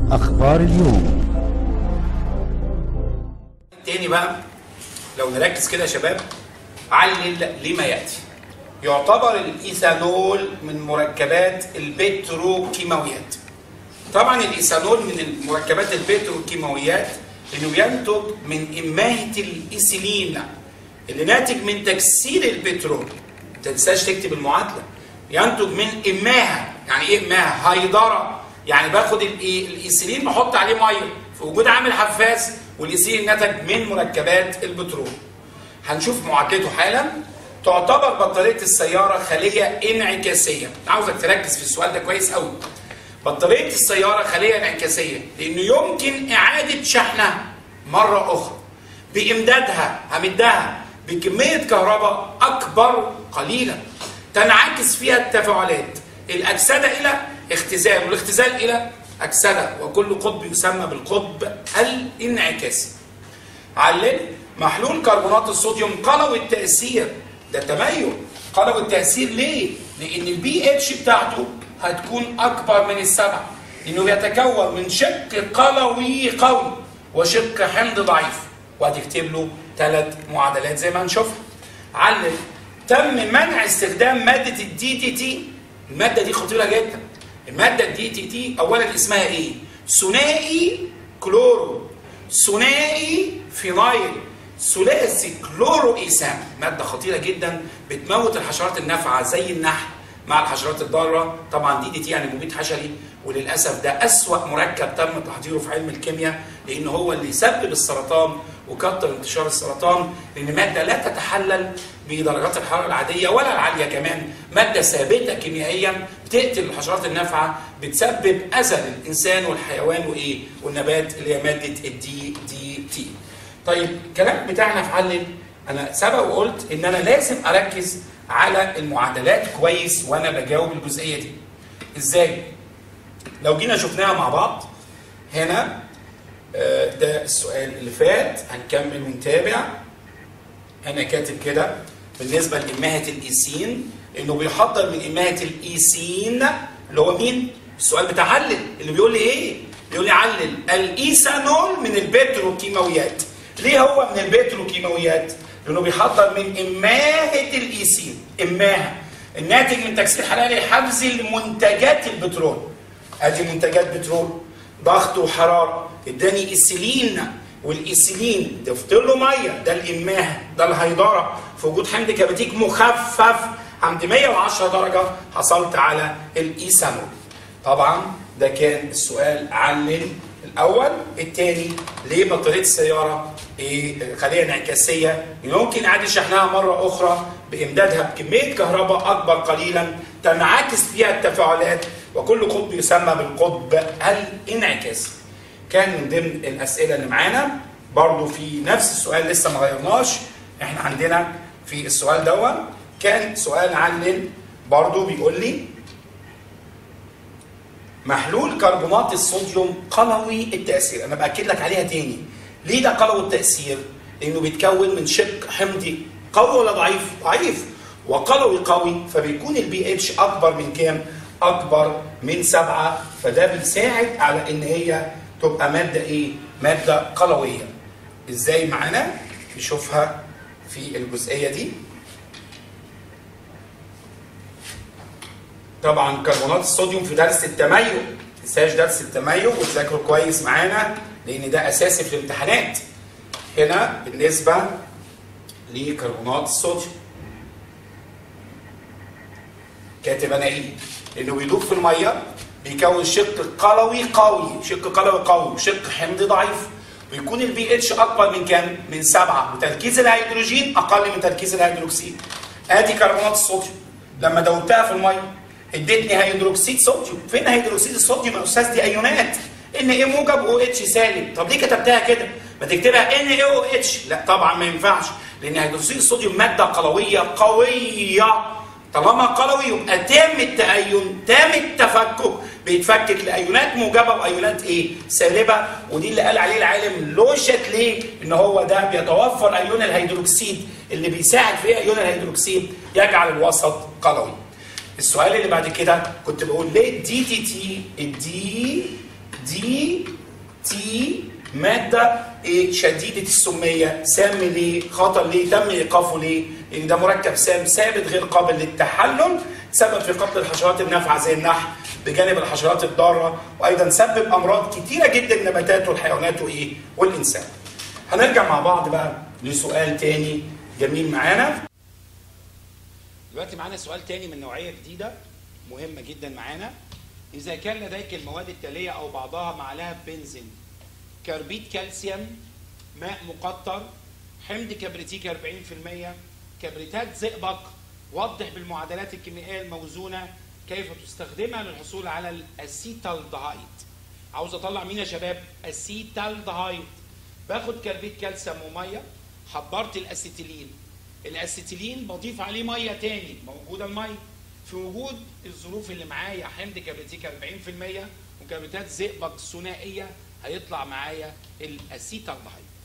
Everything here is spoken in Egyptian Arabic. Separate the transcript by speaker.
Speaker 1: أخبار اليوم
Speaker 2: تاني بقى لو نركز كده يا شباب علل لما ياتي يعتبر الايثانول من مركبات البتروكيماويات طبعا الايثانول من مركبات البتروكيماويات انه ينتج من اماهه الايثيلين اللي ناتج من تكسير البترول ما تنساش تكتب المعادله ينتج من اماهه يعني ايه اماهه هيدره يعني باخد الإي- الايثيلين بحط عليه ميه في وجود عامل حفاز والايثيلين نتج من مركبات البترول هنشوف معادلته حالا تعتبر بطاريه السياره خليه انعكاسيه عاوزك تركز في السؤال ده كويس قوي بطاريه السياره خليه انعكاسيه لانه يمكن اعاده شحنها مره اخرى بامدادها همدها بكميه كهرباء اكبر قليلا تنعكس فيها التفاعلات الاكسده الى اختزال والاختزال الى اكسده وكل قطب يسمى بالقطب الانعكاسي علل محلول كربونات الصوديوم قلوي التأثير ده تميز قلوي التأثير ليه؟ لأن البي اتش بتاعته هتكون أكبر من السبعة لأنه بيتكون من شق قلوي قوي وشق حمض ضعيف وهتكتب له ثلاث معادلات زي ما هنشوفها علل تم منع استخدام مادة الدي تي تي المادة دي خطيرة جدا المادة الدي تي تي أولا اسمها إيه؟ ثنائي كلورو ثنائي فينايل ثلاثي كلورو ايثان ماده خطيره جدا بتموت الحشرات النافعه زي النحل مع الحشرات الضاره طبعا دي دي تي يعني مبيد حشري وللاسف ده اسوا مركب تم تحضيره في علم الكيمياء لان هو اللي يسبب السرطان وكتر انتشار السرطان لان ماده لا تتحلل بدرجات الحراره العاديه ولا العاليه كمان ماده ثابته كيميائيا بتقتل الحشرات النافعه بتسبب اذى للانسان والحيوان وايه والنبات اللي هي ماده الدي دي تي طيب الكلام بتاعنا في علل انا سبق وقلت ان انا لازم اركز على المعادلات كويس وانا بجاوب الجزئيه دي ازاي لو جينا شفناها مع بعض هنا آه، ده السؤال اللي فات هنكمل ونتابع انا كاتب كده بالنسبه لاماهه الايسين انه بيحضر من اماهه الايسين اللي هو مين السؤال بتاع علل اللي بيقول لي ايه بيقول لي علل الايثانول من البتروكيماويات ليه هو من البتروكيماويات لانه بيحضر من اماهه الايسين اماهه الناتج من تكسير حراري حفز لمنتجات البترول ادي منتجات بترول ضغط وحراره اداني ايثيلين والايثيلين ضفت له ميه ده الاماهه ده الهيدره في وجود حمض كبريتيك مخفف عند 110 درجه حصلت على الايثانول طبعا ده كان السؤال علل الاول الثاني ليه بطاريه السياره إيه خليه انعكاسيه يمكن اعاده شحنها مره اخرى بامدادها بكميه كهرباء اكبر قليلا تنعكس فيها التفاعلات وكل قطب يسمى بالقطب الانعكاسي كان من ضمن الاسئله اللي معانا برضو في نفس السؤال لسه ما غيرناش احنا عندنا في السؤال دوت كان سؤال علل برضو بيقول لي محلول كربونات الصوديوم قلوي التأثير أنا بأكد لك عليها تاني ليه ده قلوي التأثير؟ لأنه بيتكون من شق حمضي قوي ولا ضعيف؟ ضعيف وقلوي قوي فبيكون البي اتش أكبر من كام؟ أكبر من سبعة فده بيساعد على إن هي تبقى مادة إيه؟ مادة قلوية إزاي معانا؟ نشوفها في الجزئية دي طبعا كربونات الصوديوم في درس التميز ما تنساش درس التميز وتذاكروا كويس معانا لان ده اساسي في الامتحانات هنا بالنسبه لكربونات الصوديوم كاتب انا ايه انه بيدوب في الميه بيكون شق قلوي قوي شق قلوي قوي وشق حمضي ضعيف ويكون البي اتش اكبر من كام؟ من سبعه وتركيز الهيدروجين اقل من تركيز الهيدروكسيد ادي كربونات الصوديوم لما دوبتها في الميه ادتني هيدروكسيد صوديوم فين هيدروكسيد الصوديوم يا استاذ دي ايونات ان ايه موجب او اتش سالب طب ليه كتبتها كده ما تكتبها ان اي او اتش لا طبعا ما ينفعش لان هيدروكسيد الصوديوم ماده قلويه قويه طالما قلوي يبقى تام التأين تام التفكك بيتفكك لايونات موجبه وايونات ايه سالبه ودي اللي قال عليه العالم لوشت ليه ان هو ده بيتوفر ايون الهيدروكسيد اللي بيساعد في ايون الهيدروكسيد يجعل الوسط قلوي السؤال اللي بعد كده كنت بقول ليه الدي تي تي الدي دي تي ماده ايه شديده السميه سام ليه خطر ليه تم ايقافه ليه لان ده مركب سام ثابت غير قابل للتحلل سبب في قتل الحشرات النافعه زي النحل بجانب الحشرات الضاره وايضا سبب امراض كتيره جدا النباتات والحيوانات وايه والانسان هنرجع مع بعض بقى لسؤال تاني جميل معانا دلوقتي معانا سؤال تاني من نوعيه جديده مهمه جدا معانا اذا كان لديك المواد التاليه او بعضها معلها بنزين كربيد كالسيوم ماء مقطر حمض كبريتيك 40% كبريتات زئبق وضح بالمعادلات الكيميائيه الموزونه كيف تستخدمها للحصول على الاسيتالدهايد عاوز اطلع مين يا شباب اسيتالدهايد باخد كربيد كالسيوم وميه حضرت الاسيتيلين الاسيتيلين بضيف عليه ميه تاني موجوده الميه في وجود الظروف اللي معايا حمض كبريتيك 40% وكبريتات زئبق ثنائيه هيطلع معايا الاسيتالدهايد